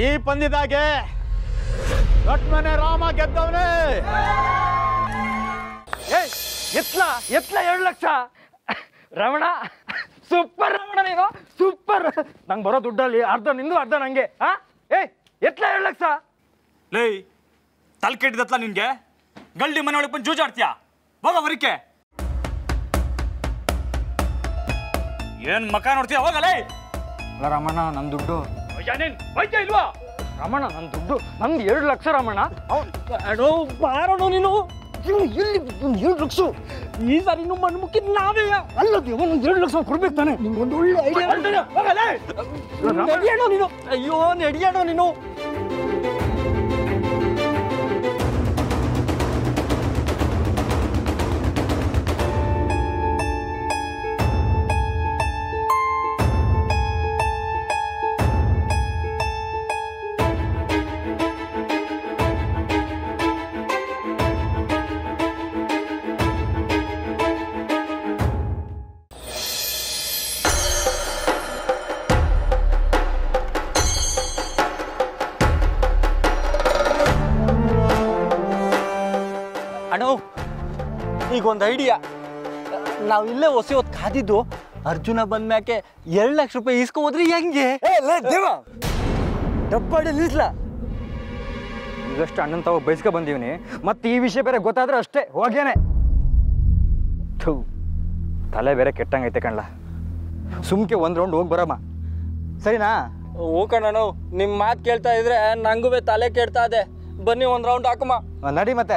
ಈ ಪಂದ್ಯದಾಗೆ ದೊಡ್ಡ ಮನೆ ರಾಮ ಗೆದ್ದವನೇ ಏಯ್ ಎತ್ಲ ಎತ್ಲ ಎರಡು ಲಕ್ಷ ರಮಣ ಸೂಪರ್ ರಮಣ ನೀನು ಸೂಪರ್ ನಂಗೆ ಬರೋ ದುಡ್ಡಲ್ಲಿ ಅರ್ಧ ನಿಂದು ಅರ್ಧ ನಂಗೆ ಹಾ ಏಯ್ ಎತ್ಲ ಎರಡು ಲಕ್ಷ ಲೇ ತಲೆ ಕೆಟ್ಟಿದತ್ಲ ನಿನ್ಗೆ ಗಲ್ಡಿ ಮನೆ ಒಳಗೆ ಬಂದು ಜೂಜಾಡ್ತೀಯಾ ಹೋಗ ಬರಿಕೆ ಏನ್ ಮಕ ನೋಡ್ತೀಯ ಹೋಗಲೇ ಅಲ್ಲ ರಮಣ ನನ್ನ ದುಡ್ಡು ನೀನ್ ಹೋಯ್ತಾ ಇಲ್ವಾ ರಮಣ ನನ್ನ ದುಡ್ಡು ನಂದು ಎರಡು ಲಕ್ಷ ರಮಣ ಅಡೋ ಬಾರೋಣ ನೀನು ಇವ್ನು ಎಲ್ಲಿ ಒಂದು ಎರಡು ಲಕ್ಷ ಈ ಸಾರಿ ಇನ್ನು ಮಣ್ಣು ಮುಕ್ಕಿದ್ ನಾವೇ ಅಲ್ಲ ಒಂದು ಎರಡು ಲಕ್ಷ ಕೊಡ್ಬೇಕು ತಾನೆ ನಿಮ್ಗೊಂದು ಒಳ್ಳೆ ಐಡಿಯಾ ನಡಿಯೋಣ ನೀನು ಅಯ್ಯೋ ನಡಿಯೋಣ ನೀನು ಅಣ್ಣ ಈಗ ಒಂದು ಐಡಿಯಾ ನಾವು ಇಲ್ಲೇ ಹೊಸಿ ಹೊತ್ತು ಕಾದಿದ್ದು ಅರ್ಜುನ ಬಂದ ಮ್ಯಾಕೆ ಎರಡು ಲಕ್ಷ ರೂಪಾಯಿ ಇಸ್ಕೊ ಹೋದ್ರೆ ಹೆಂಗೆ ದೇವ ಡಬ್ಬಾಡಿ ನಿಲ್ಸ್ಲ ಈಗಷ್ಟು ಅಣ್ಣನ ತಾವು ಬೈಸ್ಕೊ ಬಂದೀವ್ನಿ ಮತ್ತೆ ಈ ವಿಷಯ ಬೇರೆ ಗೊತ್ತಾದ್ರೆ ಅಷ್ಟೇ ಹೋಗ್ಯಾನೆ ಥೂ ತಲೆ ಬೇರೆ ಕೆಟ್ಟಂಗೈತೆ ಕಣ್ಲ ಸುಮ್ಕೆ ಒಂದು ರೌಂಡ್ ಹೋಗಿ ಬರಮ್ಮ ಸರಿನಾ ಹ್ಞೂ ಕಣ್ಣಣ್ಣ ನಿಮ್ಮ ಮಾತು ಕೇಳ್ತಾ ಇದ್ರೆ ನಂಗೂ ಬೇ ತಲೆ ಕೆಡ್ತಾ ಇದೆ ಬನ್ನಿ ಒಂದು ರೌಂಡ್ ಹಾಕಮ್ಮ ಆ, ನಡಿ ಮತ್ತೆ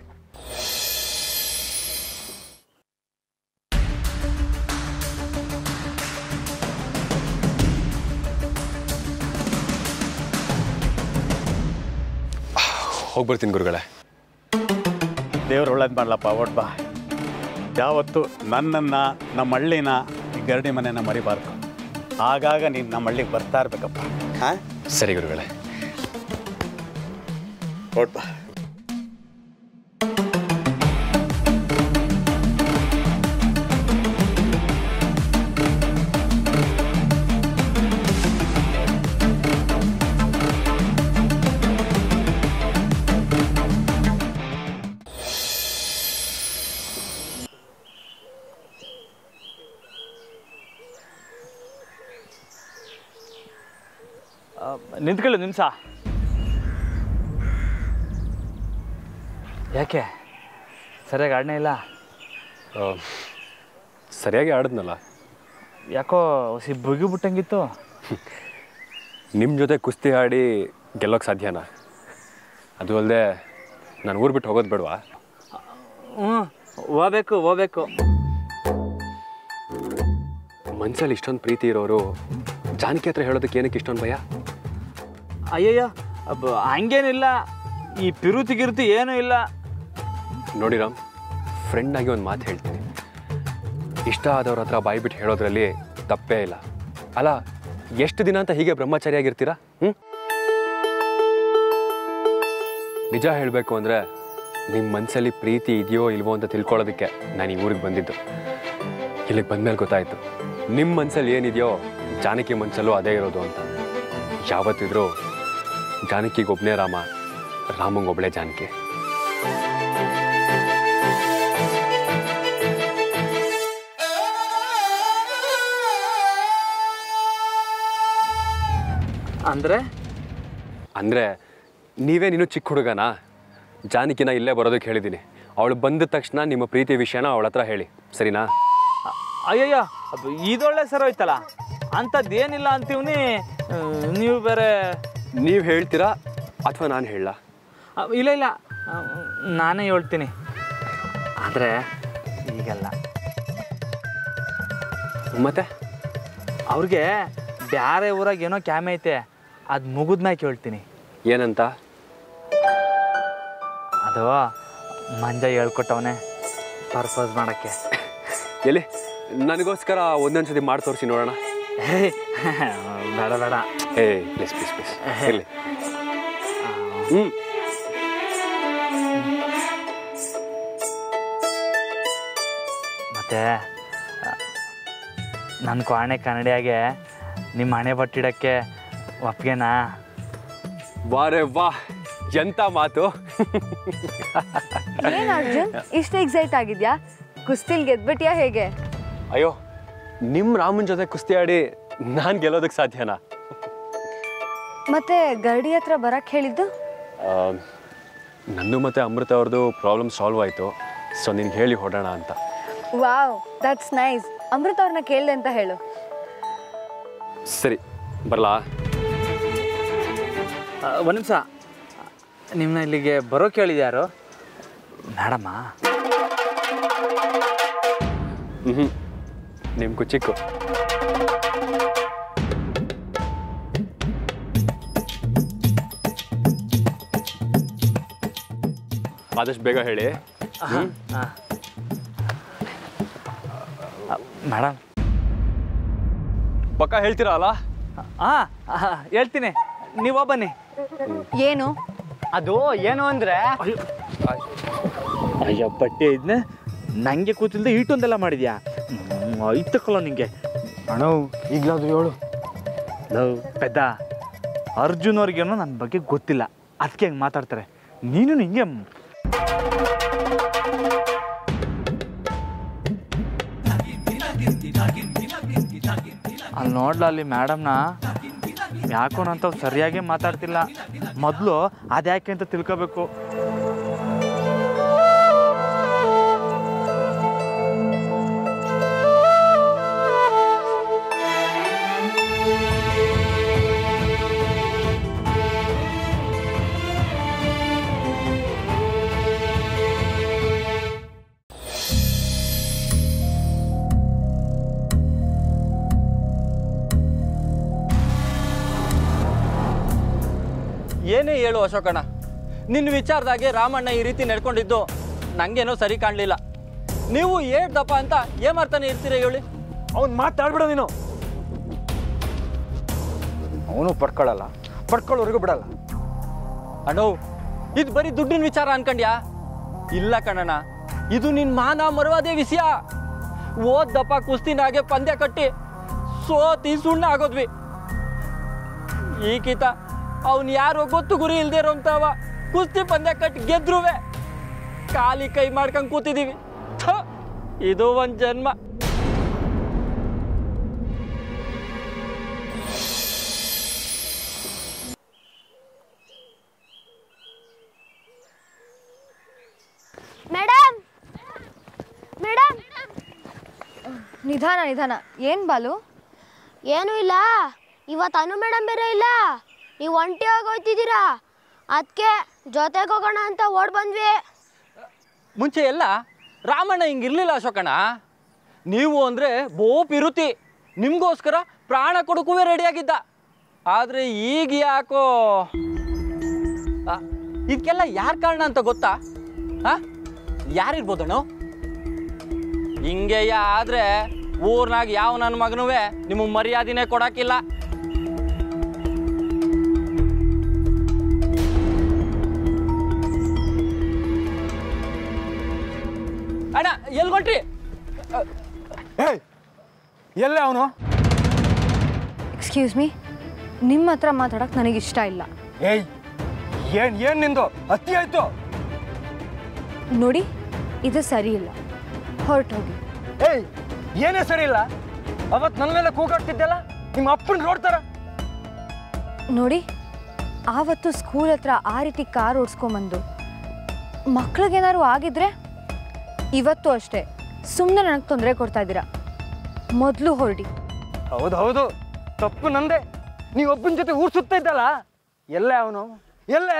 ಹೋಗ್ಬರ್ತೀನಿ ಗುರುಗಳೇ ದೇವ್ರು ಒಳ್ಳೇದು ಮಾಡ್ಲಪ್ಪ ಒಡ್ ಬಾ ಯಾವತ್ತು ನನ್ನನ್ನು ನಮ್ಮ ಹಳ್ಳಿನ ಈ ಗರಡಿ ಮನೆನ ಮರಿಬಾರ್ದು ಆಗಾಗ ನೀನು ನಮ್ಮ ಹಳ್ಳಿಗೆ ಬರ್ತಾ ಇರ್ಬೇಕಪ್ಪ ಹಾಂ ಸರಿ ಗುರುಗಳೇ ಒಡ್ ಬಾ ನಿಂತ್ಕೊಳ್ಳಿ ನಿಮಿಷ ಯಾಕೆ ಸರಿಯಾಗಿ ಆಡನೇ ಇಲ್ಲ ಆ, ಸರಿಯಾಗಿ ಆಡಿದ್ನಲ್ಲ ಯಾಕೋ ಸಿ ಬುಗಿ ಬಿಟ್ಟಂಗಿತ್ತು ನಿಮ್ಮ ಜೊತೆ ಕುಸ್ತಿ ಆಡಿ ಗೆಲ್ಲೋಕ್ಕೆ ಸಾಧ್ಯನಾ ಅದು ಅಲ್ಲದೆ ನಾನು ಊರು ಬಿಟ್ಟು ಹೋಗೋದು ಬೇಡವಾ ಹ್ಞೂ ಹೋಗ್ಬೇಕು ಹೋಗ್ಬೇಕು ಮನ್ಸಲ್ಲಿ ಇಷ್ಟೊಂದು ಪ್ರೀತಿ ಇರೋರು ಜಾನಕಿ ಹತ್ರ ಹೇಳೋದಕ್ಕೆ ಏನಕ್ಕೆ ಇಷ್ಟೊಂದು ಭಯ ಅಯ್ಯಯ್ಯ ಅಬ್ಬ ಹಂಗೇನಿಲ್ಲ ಈ ಪಿರುತಿ ಗಿರುತಿ ಏನೂ ಇಲ್ಲ ನೋಡಿ ರಾಮ್ ಫ್ರೆಂಡ್ ಆಗಿ ಒಂದು ಮಾತು ಹೇಳ್ತೀನಿ ಇಷ್ಟ ಆದವ್ರ ಹತ್ರ ಬಾಯಿ ಬಿಟ್ಟು ಹೇಳೋದ್ರಲ್ಲಿ ತಪ್ಪೇ ಇಲ್ಲ ಅಲ್ಲ ಎಷ್ಟು ದಿನ ಅಂತ ಹೀಗೆ ಬ್ರಹ್ಮಚಾರಿಯಾಗಿರ್ತೀರಾ ಹ್ಞೂ ನಿಜ ಹೇಳಬೇಕು ಅಂದರೆ ನಿಮ್ಮ ಮನಸ್ಸಲ್ಲಿ ಪ್ರೀತಿ ಇದೆಯೋ ಇಲ್ವೋ ಅಂತ ತಿಳ್ಕೊಳ್ಳೋದಕ್ಕೆ ನಾನು ಈ ಊರಿಗೆ ಬಂದಿದ್ದು ಇಲ್ಲಿಗೆ ಬಂದಮೇಲೆ ಗೊತ್ತಾಯಿತು ನಿಮ್ಮ ಮನಸ್ಸಲ್ಲಿ ಏನಿದೆಯೋ ಜಾನಕಿ ಮನಸ್ಸಲ್ಲೂ ಅದೇ ಇರೋದು ಅಂತ ಯಾವತ್ತಿದ್ರೂ ಜಾನಕಿಗೊಬ್ಬನೇ ರಾಮ ರಾಮಂಗೊಬ್ಬಳೇ ಜಾನಕಿ ಅಂದರೆ ಅಂದರೆ ನೀವೇ ನೀನು ಚಿಕ್ಕ ಹುಡುಗನಾ ಜಾನಕಿನ ಇಲ್ಲೇ ಬರೋದಕ್ಕೆ ಹೇಳಿದ್ದೀನಿ ಅವಳು ಬಂದ ತಕ್ಷಣ ನಿಮ್ಮ ಪ್ರೀತಿ ವಿಷಯನ ಅವಳ ಹತ್ರ ಹೇಳಿ ಸರಿನಾ ಅಯ್ಯಯ್ಯ ಅಬ್ಬ ಇದೊಳ್ಳೆ ಸರ್ ಹೋಯ್ತಲ್ಲ ಅಂಥದ್ದು ಏನಿಲ್ಲ ಅಂತೀವ್ನಿ ಆ, ನೀವು ಬೇರೆ ನೀವು ಹೇಳ್ತೀರಾ ಅಥವಾ ನಾನು ಹೇಳಲ್ಲ ಆ, ಇಲ್ಲ ಇಲ್ಲ ಆ, ನಾನೇ ಹೇಳ್ತೀನಿ ಆದರೆ ಈಗಲ್ಲ ಮತ್ತೆ ಅವ್ರಿಗೆ ಬ್ಯಾರೆ ಊರಾಗ ಏನೋ ಕ್ಯಾಮೆ ಐತೆ ಅದು ಮುಗಿದ್ಮ್ಯಾಗ ಹೇಳ್ತೀನಿ ಏನಂತ ಅದು ಮಂಜ ಹೇಳ್ಕೊಟ್ಟವನೆ ಪರ್ಪೋಸ್ ಮಾಡೋಕ್ಕೆ ಎಲ್ಲಿ ನನಗೋಸ್ಕರ ಒಂದೊಂದು ಸತಿ ಮಾಡಿ ತೋರಿಸಿ ನೋಡೋಣ ಬೇಡ ಬೇಡ ಏ ಪ್ಲೀಸ್ ಪ್ಲೀಸ್ ಪ್ಲೀಸ್ ಇರಲಿ ಹ್ಞೂ ಮತ್ತೆ ನನ್ನ ಕ್ವಾಣೆ ಕನ್ನಡಿಯಾಗೆ ನಿಮ್ಮ ಹಣೆ ಬಟ್ಟಿಡಕ್ಕೆ ಒಪ್ಗೆನಾ ವಾರೆ ವಾ ಎಂತ ಮಾತು ಏನ್ ಅರ್ಜುನ್ ಇಷ್ಟು ಎಕ್ಸೈಟ್ ಆಗಿದ್ಯಾ ಕುಸ್ತಿಲ್ ಗೆದ್ಬಿಟ್ಯಾ ಹೇಗೆ ಅಯ್ಯೋ ನಿಮ್ಮ ರಾಮನ್ ಜೊತೆ ಕುಸ್ತಿ ಆಡಿ ನಾನು ಗೆಲ್ಲೋದಕ್ಕೆ ಸಾಧ್ಯನಾ ಮತ್ತೆ ಗರಡಿ ಹತ್ರ ಬರಕ್ ಹೇಳಿದ್ದು ಆ, ನಂದು ಮತ್ತು ಅಮೃತ ಅವ್ರದ್ದು ಪ್ರಾಬ್ಲಮ್ ಸಾಲ್ವ್ ಆಯಿತು ಸೊ ನಿನ್ಗೆ ಹೇಳಿ ಹೊಡೋಣ ಅಂತ ವಾವ್ ದಟ್ಸ್ ನೈಸ್ ಅಮೃತ ಅವ್ರನ್ನ ಕೇಳಿದೆ ಅಂತ ಹೇಳು ಸರಿ ಬರಲಾ ಒಂದು ನಿಮಿಷ ನಿಮ್ಮನ್ನ ಇಲ್ಲಿಗೆ ಬರೋ ಕೇಳಿದ್ಯಾರು ಮೇಡಮ್ಮ ಹ್ಞೂ ನಿಮ್ಮ ಕುಚಿಕ್ಕು ಆದಷ್ಟು ಬೇಗ ಹೇಳಿ ಮೇಡಮ್ ಪಕ್ಕ ಹೇಳ್ತೀರಾ ಅಲ್ಲ ಹಾಂ ಹೇಳ್ತೀನಿ ನೀವ ಬನ್ನಿ ಏನು ಅದು ಏನು ಅಂದ್ರೆ ಅಯ್ಯೋ ಬಟ್ಟೆ ಇದನ್ನ ನನಗೆ ಕೂತಿಲ್ದೆ ಈಟೊಂದೆಲ್ಲ ಮಾಡಿದ್ಯಾ ಐತಕ್ಕಲ್ಲ ನಿಂಗೆ ಅಣ್ಣ ಈಗಲಾದ್ರು ಹೇಳು ಲವ್ ಪೆದ್ದ ಅರ್ಜುನ್ ಅವ್ರಿಗೇನೋ ನನ್ನ ಬಗ್ಗೆ ಗೊತ್ತಿಲ್ಲ ಅದಕ್ಕೆ ಹೆಂಗೆ ಮಾತಾಡ್ತಾರೆ ನೀನು ಹಿಂಗೆ ಅಲ್ಲಿ ನೋಡ್ಲ ಅಲ್ಲಿ ಮೇಡಮ್ನ ಯಾಕೋ ನಂತ ಸರಿಯಾಗಿ ಮಾತಾಡ್ತಿಲ್ಲ ಮೊದಲು ಅದ್ಯಾಕೆ ಅಂತ ತಿಳ್ಕೋಬೇಕು ಏನೇ ಹೇಳು ಅಶೋಕಣ್ಣ ನಿನ್ನ ವಿಚಾರದಾಗೆ ರಾಮಣ್ಣ ಈ ರೀತಿ ನಡ್ಕೊಂಡಿದ್ದು ನಂಗೇನೋ ಸರಿ ಕಾಣಲಿಲ್ಲ ನೀವು ಹೇಳ್ದಪ್ಪ ಅಂತ ಏಮಾರ್ತಾನೆ ಇರ್ತೀರ ಹೇಳಿ ಅವ್ನು ಮಾತಾಡ್ಬಿಡು ನೀನು ಅವನು ಪಡ್ಕೊಳ್ಳಲ್ಲ ಪಡ್ಕೊಳ್ಳೋರಿಗೂ ಬಿಡಲ್ಲ ಅಣ್ಣೋ ಇದು ಬರೀ ದುಡ್ಡಿನ ವಿಚಾರ ಅನ್ಕಂಡ್ಯಾ ಇಲ್ಲ ಕಣಣ್ಣ ಇದು ನಿನ್ ಮಾನ ಮರವಾದೇ ವಿಷಯ ಓದ್ದಪ್ಪ ಕುಸ್ತಿನಾಗೆ ಪಂದ್ಯ ಕಟ್ಟಿ ಸೋತಿ ಸುಣ್ಣ ಆಗೋದ್ವಿ ಈಕಿತ ಅವ್ನು ಯಾರೋ ಗೊತ್ತು ಗುರಿ ಇಲ್ದೇ ಇರೋಂತವ ಕುಸ್ತಿ ಪಂದ್ಯ ಕಟ್ಟಿ ಗೆದ್ರುವೆ ಕಾಲಿ ಕೈ ಮಾಡ್ಕೊಂಡ್ ಕೂತಿದೀವಿ ಥ, ಇದು ಒಂದ್ ಜನ್ಮ ಮೇಡಮ್ ಮೇಡಮ್ ನಿಧಾನ ನಿಧಾನ ಏನ್ ಬಾಲು ಏನೂ ಇಲ್ಲ ಇವತ್ತು ಅನು ಮೇಡಮ್ ಬೇರೆ ಇಲ್ಲ ನೀವು ಒಂಟಿಯಾಗಿ ಹೋಗ್ತಿದ್ದೀರಾ ಅದಕ್ಕೆ ಜೊತೆಗೆ ಹೋಗೋಣ ಅಂತ ಓಡ್ ಬಂದ್ವಿ ಮುಂಚೆ ಎಲ್ಲ ರಾಮಣ್ಣ ಹಿಂಗಿರ್ಲಿಲ್ಲ ಅಶೋಕಣ್ಣ ನೀವು ಅಂದರೆ ಬೋಪ್ ಇರುತ್ತಿ ನಿಮಗೋಸ್ಕರ ಪ್ರಾಣ ಕೊಡಕ್ಕೂ ರೆಡಿಯಾಗಿದ್ದ ಆದರೆ ಈಗ ಯಾಕೋ ಆ, ಇದಕ್ಕೆಲ್ಲ ಯಾರ ಕಾರಣ ಅಂತ ಗೊತ್ತಾ ಹಾ ಯಾರಿರ್ಬೋದಣ್ಣ ಹಿಂಗೆಯ ಆದರೆ ಊರ್ನಾಗ ಯಾವ ನನ್ನ ಮಗನುವೆ ನಿಮಗೆ ಮರ್ಯಾದಿನೇ ಕೊಡಕ್ಕಿಲ್ಲ ಅಣ್ಣ ಎಲ್ಲಿ ಹೊಂಟ್ರಿ ಏಯ್ ಎಲ್ಲೇ ಅವನು ಎಕ್ಸ್ಕ್ಯೂಸ್ ಮೀ ನಿಮ್ಮ ಹತ್ರ ಮಾತಾಡಕ್ ನನಗೆ ಇಷ್ಟ ಇಲ್ಲ ಏಯ್ ಏನ್ ಏನ್ ನಿಂದು ಅತಿ ಆಯ್ತು ನೋಡಿ ಇದು ಸರಿ ಇಲ್ಲ ಹೊರಟೋಗಿ ಏಯ್ ಏನೇ ಸರಿ ಇಲ್ಲ ಅವತ್ ನನ್ನ ಮೇಲೆ ಕೂಗಾಡ್ತಿದ್ದೆಲ್ಲ ನಿಮ್ಮ ಅಪ್ಪನ ನೋಡ್ತಾರ ನೋಡಿ ಆವತ್ತು ಸ್ಕೂಲ್ ಹತ್ರ ಆ ರೀತಿ ಕಾರ್ ಓಡಿಸ್ಕೊಂಬಂದು ಮಕ್ಳಿಗೇನಾದ್ರು ಆಗಿದ್ರೆ ಇವತ್ತು ಅಷ್ಟೇ ಸುಮ್ಮನೆ ನನಗೆ ತೊಂದರೆ ಕೊಡ್ತಾ ಇದ್ದೀರಾ ಮೊದಲು ಹೊರಡಿ ಹೌದು ಹೌದು ತಪ್ಪು ನಂದೆ ನೀವು ಒಬ್ಬನ ಜೊತೆ ಊರ್ ಸುತ್ತ ಇದ್ದಲ್ಲ ಎಲ್ಲೇ ಅವನು ಎಲ್ಲೇ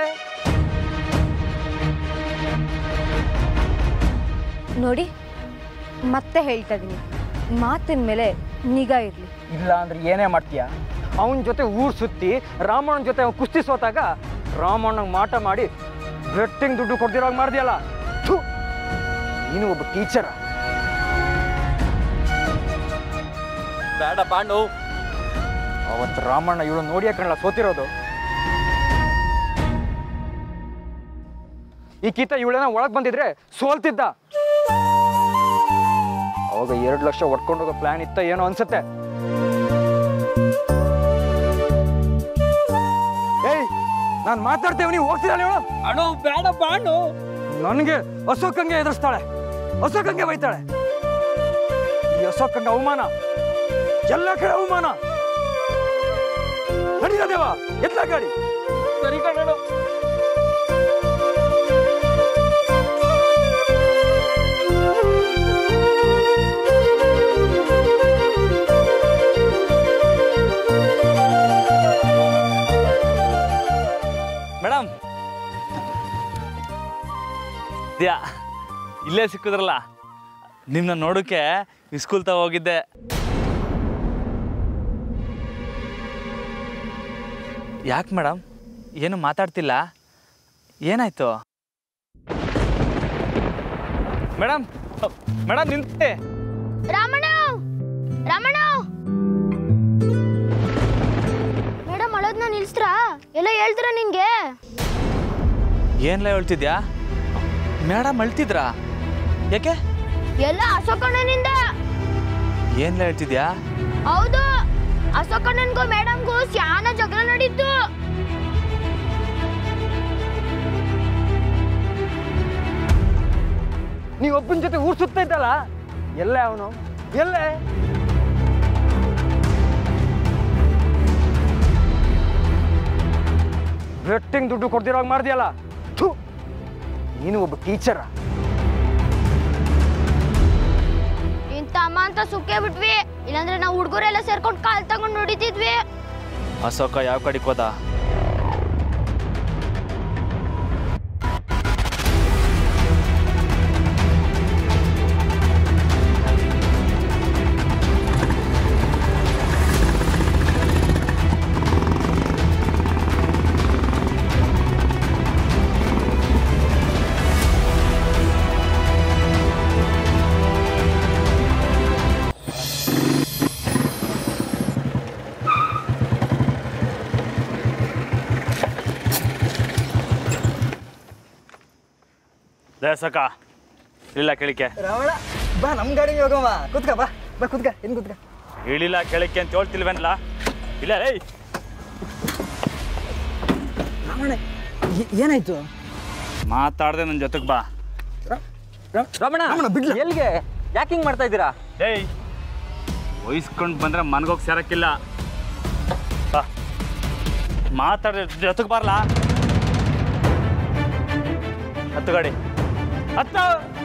ನೋಡಿ ಮತ್ತೆ ಹೇಳ್ತಾ ಇದ್ದೀನಿ ಮಾತಿನ ಮೇಲೆ ನಿಗಾ ಇರಲಿ ಇಲ್ಲ ಅಂದ್ರೆ ಏನೇ ಮಾಡ್ತೀಯ ಅವನ ಜೊತೆ ಊರ್ ಸುತ್ತಿ ರಾಮಣ್ಣನ ಜೊತೆ ಅವ್ನ್ ಕುಸ್ತಿ ಸೋತಾಗ ರಾಮಣ್ಣಂಗೆ ಮಾಟ ಮಾಡಿ ಬೆಟ್ಟಿಂಗ್ ದುಡ್ಡು ಕೊಡ್ದಿರೋಂಗ್ ಮಾಡ್ದಿಯಲ್ಲ ಥು, ನೀನು ಒಬ್ಬ ಟೀಚರ್ ಬೇಡ ಪಾಂಡು ಅವತ್ತು ರಾಮಣ್ಣ ಇವಳು ನೋಡಿಯ ಕಣ್ಣ ಸೋತಿರೋದು ಈ ಕೀತ ಇವಳೇನ ಒಳಗ್ ಬಂದಿದ್ರೆ ಸೋಲ್ತಿದ್ದ ಅವಾಗ ಎರಡು ಲಕ್ಷ ಹೊಡ್ಕೊಂಡು ಹೋಗೋ ಪ್ಲಾನ್ ಇತ್ತ ಏನೋ ಅನ್ಸುತ್ತೆ ಏಯ್ ನಾನು ಮಾತಾಡ್ತೇವೆ ನೀವು ಹೋಗ್ತಿದ್ದಾಳೆ ಇವಳು ಅಣ್ಣ ಬೇಡ ಬಾಂಡು ನನಗೆ ಅಶೋಕಂಗೆ ಎದುರಿಸ್ತಾಳೆ ಅಶೋಕಂಗೆ ಬೈತಾಳೆ ಈ ಅಶೋಕಂಗೆ ಅವಮಾನ ಎಲ್ಲ ಕಡೆ ಅವಮಾನ ನಡೀರ ದೇವ ಎಲ್ಲ ಗಾಡಿ ಸರಿ ಕಣಣ್ಣ ಮೇಡಮ್ ಯಾ ಇಲ್ಲೇ ಸಿಕ್ಕಿದ್ರಲ್ಲ ನಿಮ್ಮನ್ನ ನೋಡೋಕ್ಕೆ ಸ್ಕೂಲ್ ತ ಹೋಗಿದ್ದೆ ಯಾಕೆ ಮೇಡಮ್ ಏನು ಮಾತಾಡ್ತಿಲ್ಲ ಏನಾಯ್ತು ಮೇಡಮ್ ಮೇಡಮ್ ನಿಂತೆ ರಾಮಣ್ಣ ರಾಮಣ್ಣ ಮೇಡಮ್ ಅಳೋದ್ನ ನಿಲ್ಸ್ತ್ರಾ ಎಲ್ಲ ಹೇಳ್ತೀರಾ ನಿನ್ಗೆ ಏನ್ಲ ಹೇಳ್ತಿದ್ಯಾ ಮೇಡಮ್ ಅಳ್ತಿದ್ರಾ ಯಾಕೆ ಎಲ್ಲ ಅಶೋಕಣ್ಣನಿಂದ ಏನ್ಲ ಹೇಳ್ತಿದ್ಯಾ ಹೌದು ಅಶೋಕಣ್ಣನ್ಗೂ ಮೇಡಮ್ಗೂ ಸ್ಯಾನ ಜಗಳ ನಡೀತು ನೀವು ಒಬ್ಬನ ಜೊತೆ ಊರ್ ಸುತ್ತ ಇದ್ದಲ್ಲ ಎಲ್ಲೇ ಅವನು ಎಲ್ಲೇ ಬೆಟ್ಟಿಂಗ್ ದುಡ್ಡು ಕೊಡ್ತಿರೋವಾಗ ಮಾಡ್ದಿಯಲ್ಲ ಥು ನೀನು ಒಬ್ಬ ಟೀಚರ ಇಂತ ಅಮ್ಮ ಅಂತ ಸುಕ್ಕೇ ಬಿಟ್ವಿ ಇಲ್ಲಾಂದ್ರೆ ನಾವು ಹುಡುಗರೆಲ್ಲ ಸೇರ್ಕೊಂಡು ಕಾಲ್ ತಗೊಂಡು ನೋಡಿತಿದ್ವಿ ಅಶೋಕ ಯಾವ ಕಡೆಗೆ ಹೋದ ಅಶೋಕ ಇಲ್ಲ ಕೆಳಿಕೆ ರಾವಣ ಬಾ ನಮ್ಮ ಗಾಡಿಗೆ ಹೋಗಮ್ಮ ಕುತ್ಕ ಬಾ ಬಾ ಕುತ್ಕ ಇನ್ ಕುತ್ಕ ಇಳಿಲ್ಲ ಕೆಳಕ್ಕೆ ಅಂತ ಹೇಳ್ತಿಲ್ವೇನಲ್ಲ ಇಲ್ಲ ರೇ ರಾವಣ ಏನಾಯ್ತು ಮಾತಾಡ್ದೆ ನನ್ನ ಜೊತೆಗೆ ಬಾ ರಮಣ ರಮಣ, ಬಿಡ್ಲ. ಎಲ್ಲಿಗೆ ಯಾಕೆ ಹಿಂಗ್ ಮಾಡ್ತಾ ಇದ್ದೀರಾ ಏಯ್ ವಹಿಸ್ಕೊಂಡು ಬಂದ್ರೆ ಮನ್ಗೋಗಿ ಸೇರಕ್ಕಿಲ್ಲ ಬಾ ಮಾತಾಡ ಜೊತೆಗೆ ಬರಲ್ಲ ಹತ್ತು ಗಾಡಿ ಹತ್ತು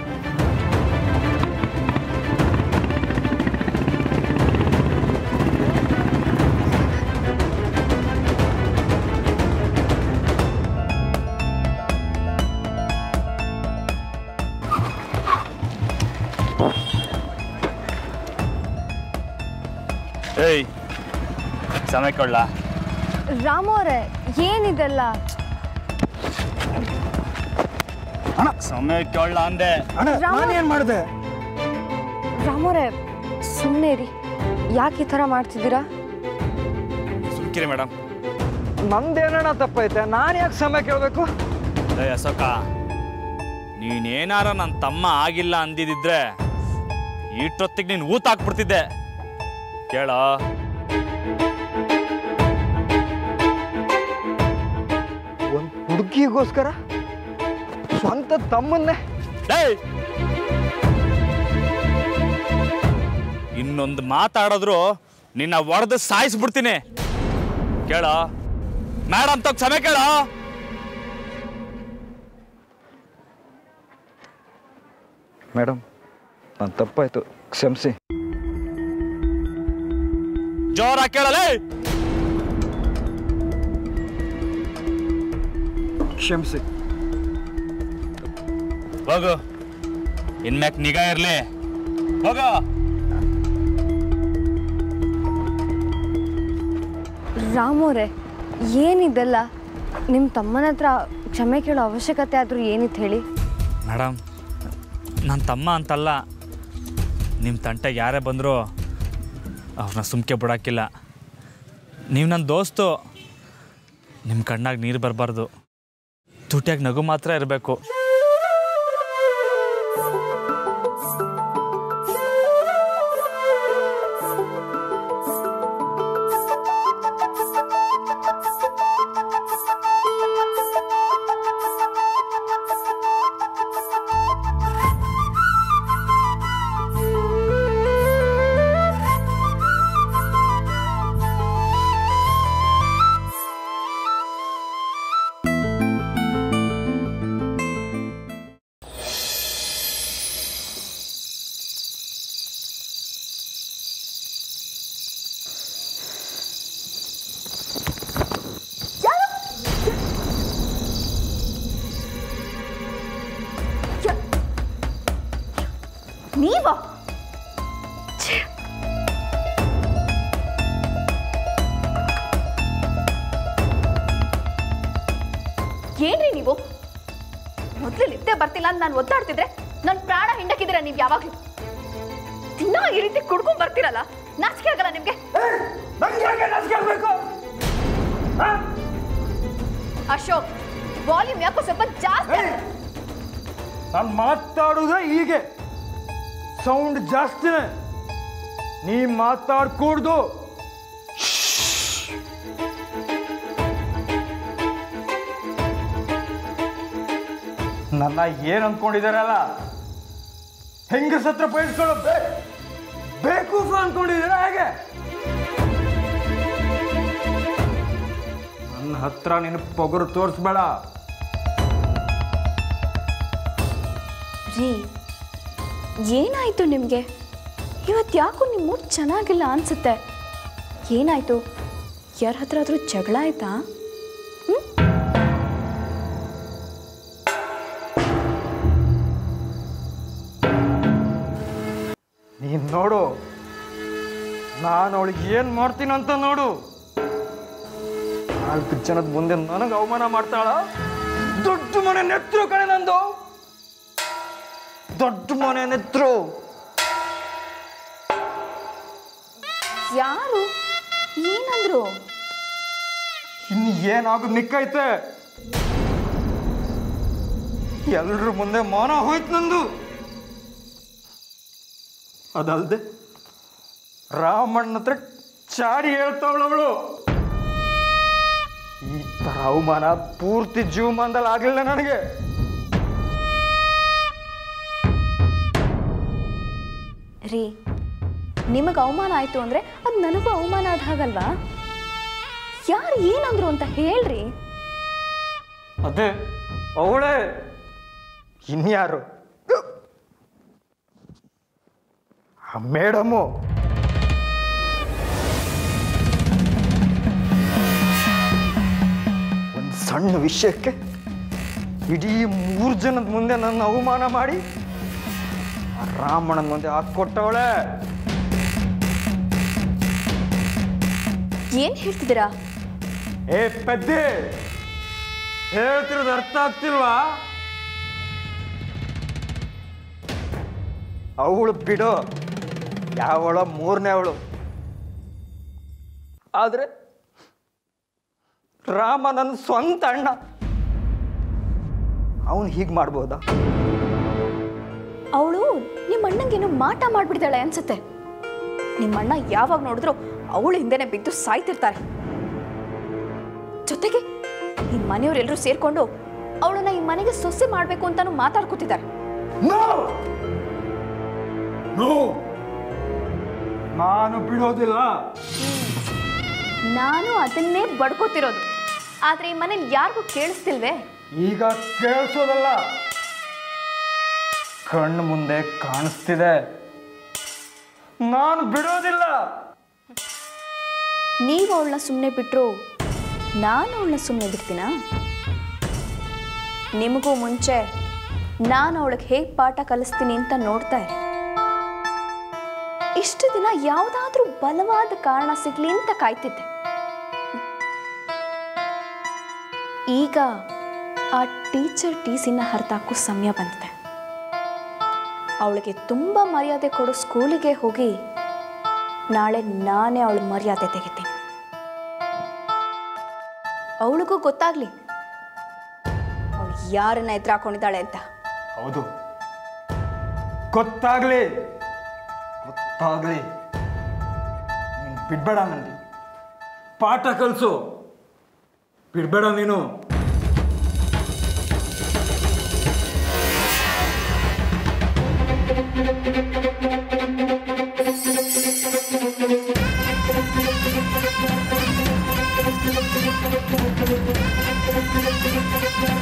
ಏಯ್ ಸಮಯ ಕೊಡ್ಲಾ ರಾಮು ಅವರೇ ಏನಿದೆಲ್ಲ ಸಮಯ ಕೇಳಲ್ಲ ಅಂದೆ ಅಣ್ಣ ರಾಮ. ನಾನೇನ್ ಮಾಡಿದೆ ರಾಮು ಅವರೇ ಸುಮ್ಮನೆ ಇರಿ ಯಾಕೆ ಈ ಥರ ಮಾಡ್ತಿದ್ದೀರಾ ಸುಮ್ಕಿರಿ ಮೇಡಮ್ ನಂದೇನಣ್ಣ ತಪ್ಪೈತೆ ನಾನು ಯಾಕೆ ಸಮಯ ಕೇಳಬೇಕು ಏ ಅಶೋಕ ನೀನೇನಾರ ನನ್ನ ತಮ್ಮ ಆಗಿಲ್ಲ ಅಂದಿದ್ರೆ ಇಷ್ಟೊತ್ತಿಗೆ ನೀನು ಊತ ಹಾಕ್ಬಿಡ್ತಿದ್ದೆ ಕೇಳ ಒಂದು ಹುಡುಗಿಗೋಸ್ಕರ ಸ್ವಂತ ತಮ್ಮನ್ನೇ ಏಯ್ ಇನ್ನೊಂದು ಮಾತಾಡಿದ್ರು ನಿನ್ನ ಒಡೆದು ಸಾಯಿಸ್ಬಿಡ್ತೀನಿ ಕೇಳ ಮೇಡಮ್ ತಗ ಸಮಯ ಕೇಳ ಮೇಡಮ್ ನಾನು ತಪ್ಪಾಯ್ತು ಕ್ಷಮಿಸಿ ಜೋರಾಗಿ ಕೇಳಲೇ ಕ್ಷಮಿಸಿ ಹೋಗು ಇನ್ಮ್ಯಾಕ್ ನಿಗಾ ಇರ್ಲಿ ಹೋಗು ರಾಮು ಅವರೇ ಏನಿದೆಲ್ಲ ನಿಮ್ಮ ತಮ್ಮನ ಹತ್ರ ಕ್ಷಮೆ ಕೇಳೋ ಅವಶ್ಯಕತೆ ಆದರೂ ಏನಿತ್ತು ಹೇಳಿ ಮೇಡಮ್ ನನ್ನ ತಮ್ಮ ಅಂತಲ್ಲ ನಿಮ್ಮ ತಂಟೆಗೆ ಯಾರೇ ಬಂದರೂ ಅವ್ರನ್ನ ಸುಮ್ಕೆ ಬಿಡೋಕ್ಕಿಲ್ಲ ನೀವು ನನ್ನ ದೋಸ್ತು ನಿಮ್ಮ ಕಣ್ಣಾಗ ನೀರು ಬರಬಾರ್ದು ತುಟಿಯಾಗಿ ನಗು ಮಾತ್ರ ಇರಬೇಕು ನೀವಾ ಏನ್ರಿ ನೀವು ಮೊದಲು ನಿದ್ದೆ ಬರ್ತಿಲ್ಲ ಅಂತ ನಾನು ಒದ್ದಾಡ್ತಿದ್ರೆ ನನ್ನ ಪ್ರಾಣ ಹಿಂಡಕ್ಕಿದ್ದೀರ ನೀವು ಯಾವಾಗಲೂ ದಿನ ಈ ರೀತಿ ಕುಡ್ಕೊಂಡ್ ಬರ್ತಿರಲ್ಲ ನಾಚಿಕೆ ಆಗಲ್ಲ ನಿಮ್ಗೆ ಅಶೋಕ್ ವಾಲ್ಯೂಮ್ ಯಾಕೋ ಸ್ವಲ್ಪ ಜಾಸ್ತಿ ಆಗಿದೆ. ನಾನು ಮಾತಾಡುವುದೇ ಹೀಗೆ ಸೌಂಡ್ ಜಾಸ್ತಿನೇ ನೀ ಮಾತಾಡ್ಕೂಡ್ದು ನನ್ನ ಏನ್ ಅನ್ಕೊಂಡಿದಾರಲ್ಲ ಹೆಂಗಸ ಹತ್ರ ಬಯಸ್ಕೊಳ್ಳೋ ಬೇ ಬೇಕು ಅನ್ಕೊಂಡಿದ್ದೀರ ಹೇಗೆ ನನ್ನ ಹತ್ರ ನಿನ್ನ ಪೊಗರು ತೋರಿಸ್ಬೇಡ ರೀ ಏನಾಯ್ತು ನಿಮಗೆ ಇವತ್ತು ಯಾಕೋ ನಿಮ್ಮ ಮೂಡ್ ಚೆನ್ನಾಗಿಲ್ಲ ಅನ್ಸುತ್ತೆ ಏನಾಯ್ತು ಯಾರ ಹತ್ರ ಆದ್ರೂ ಜಗಳ ಆಯ್ತಾ ನೀನ್ ನೋಡು ನಾನು ಅವಳಿಗೆ ಏನ್ ಮಾಡ್ತೀನಂತ ನೋಡು ನಾಲ್ಕು ಜನದ ಮುಂದೆ ನನಗೆ ಅವಮಾನ ಮಾಡ್ತಾಳ ದೊಡ್ಡ ಮನೆ ನೆತ್ರು ಕಣೆ ನಂದು ದೊಡ್ಡ ಮನೆ ನೆತ್ರು ಯಾರು ಏನಂದ್ರು ಇನ್ನು ಏನಾಗೋದು ನಿಕ್ಕೈತೆ ಎಲ್ರ ಮುಂದೆ ಮಾನ ಹೋಯ್ತು ನಂದು ಅದಲ್ದೆ ರಾಮಣ್ಣ ಹತ್ರ ಚಾಡಿ ಹೇಳ್ತಾವಳವಳು ಈ ತರ ಅವಮಾನ ಪೂರ್ತಿ ಜೀವಮಾನದಲ್ಲಿ ಆಗ್ಲಿಲ್ಲ ನನಗೆ ರೀ ನಿಮಗೆ ಅವಮಾನ ಆಯ್ತು ಅಂದ್ರೆ ಅದು ನನಗೂ ಅವಮಾನ ಆದ ಹಾಗಲ್ವಾ ಯಾರು ಏನಂದ್ರು ಅಂತ ಹೇಳ್ರಿ ಅದೇ ಅವಳೇ ಇನ್ಯಾರು ಆ ಮೇಡಮು ಒಂದು ಸಣ್ಣ ವಿಷಯಕ್ಕೆ ಇಡೀ ಮೂರು ಜನದ ಮುಂದೆ ನನ್ನ ಅವಮಾನ ಮಾಡಿ ಆ ರಾಮಣ್ಣನ ಮುಂದೆ ಹಾಕ್ಕೊಟ್ಟವಳೆ ಏನ್ ಹೇಳ್ತಿದ್ದೀರಾ ಏ ಪೆದ್ದೆ ಹೇಳ್ತಿರೋದು ಅರ್ಥ ಆಗ್ತಿಲ್ವಾ ಅವಳು ಬಿಡು ಯಾವಳ ಮೂರನೇ ಅವಳು ಆದ್ರೆ ರಾಮ ನನ್ನ ಸ್ವಂತ ಅಣ್ಣ ಅವನು ಹೀಗೆ ಮಾಡ್ಬೋದಾ ಅವಳು ನಿಮ್ಮ ಅಣ್ಣಂಗೇನು ಮಾಟ ಮಾಡ್ಬಿಡ್ತಾಳೆ ಅನ್ಸುತ್ತೆ ನಿಮ್ಮ ಅಣ್ಣ ಯಾವಾಗ ನೋಡಿದ್ರು ಅವಳು ಹಿಂದೆನೆ ಬಿದ್ದು ಸಾಯ್ತಿರ್ತಾರೆ ಜೊತೆಗೆ ಈ ಮನೆಯವರೆಲ್ಲರೂ ಸೇರ್ಕೊಂಡು ಅವಳನ್ನ ಈ ಮನೆಗೆ ಸೊಸೆ ಮಾಡ್ಬೇಕು ಅಂತಾನು ಮಾತಾಡ್ಕೊತಿದ್ದಾರೆ ನೋ ನೋ ನಾನು ಬಿಡೋದಿಲ್ಲ ನಾನು ಅದನ್ನೇ ಬಡ್ಕೋತಿರೋದು ಆದ್ರೆ ಈ ಮನೇಲಿ ಯಾರಿಗೂ ಕೇಳಿಸ್ತಿಲ್ವೇ ಈಗ ಕೇಳಿಸೋದಲ್ಲ ಕಣ್ಣು ಮುಂದೆ ಕಾಣಿಸ್ತಿದೆ ನಾನು ಬಿಡೋದಿಲ್ಲ ನೀವು ಅವಳನ್ನ ಸುಮ್ಮನೆ ಬಿಟ್ರು ನಾನು ಅವಳನ್ನ ಸುಮ್ಮನೆ ಬಿಡ್ತೀನಾ ನಿಮಗೂ ಮುಂಚೆ ನಾನು ಅವಳಿಗೆ ಹೇಗೆ ಪಾಠ ಕಲಿಸ್ತೀನಿ ಅಂತ ನೋಡ್ತಾ ಇರಿ ಇಷ್ಟು ದಿನ ಯಾವುದಾದ್ರೂ ಬಲವಾದ ಕಾರಣ ಸಿಗ್ಲಿ ಅಂತ ಕಾಯ್ತಿದ್ದೆ ಈಗ ಆ ಟೀಚರ್ ಟೀಸಿನ ಹರಿದಾಕೋ ಸಮಯ ಬಂದಿದೆ ಅವಳಿಗೆ ತುಂಬ ಮರ್ಯಾದೆ ಕೊಡೋ ಸ್ಕೂಲಿಗೆ ಹೋಗಿ ನಾಳೆ ನಾನೇ ಅವಳ ಮರ್ಯಾದೆ ತೆಗಿತೀನಿ ಅವಳಿಗೂ ಗೊತ್ತಾಗ್ಲಿ ಅವಳು ಯಾರನ್ನ ಎದುರು ಹಾಕೊಂಡಿದ್ದಾಳೆ ಅಂತ ಹೌದು ಗೊತ್ತಾಗ್ಲಿ ಗೊತ್ತಾಗ್ಲಿ ನೀನು ಬಿಡ್ಬೇಡ ನನಗೆ ಪಾಠ ಕಲಿಸು ಬಿಡ್ಬೇಡ ನೀನು Thank you.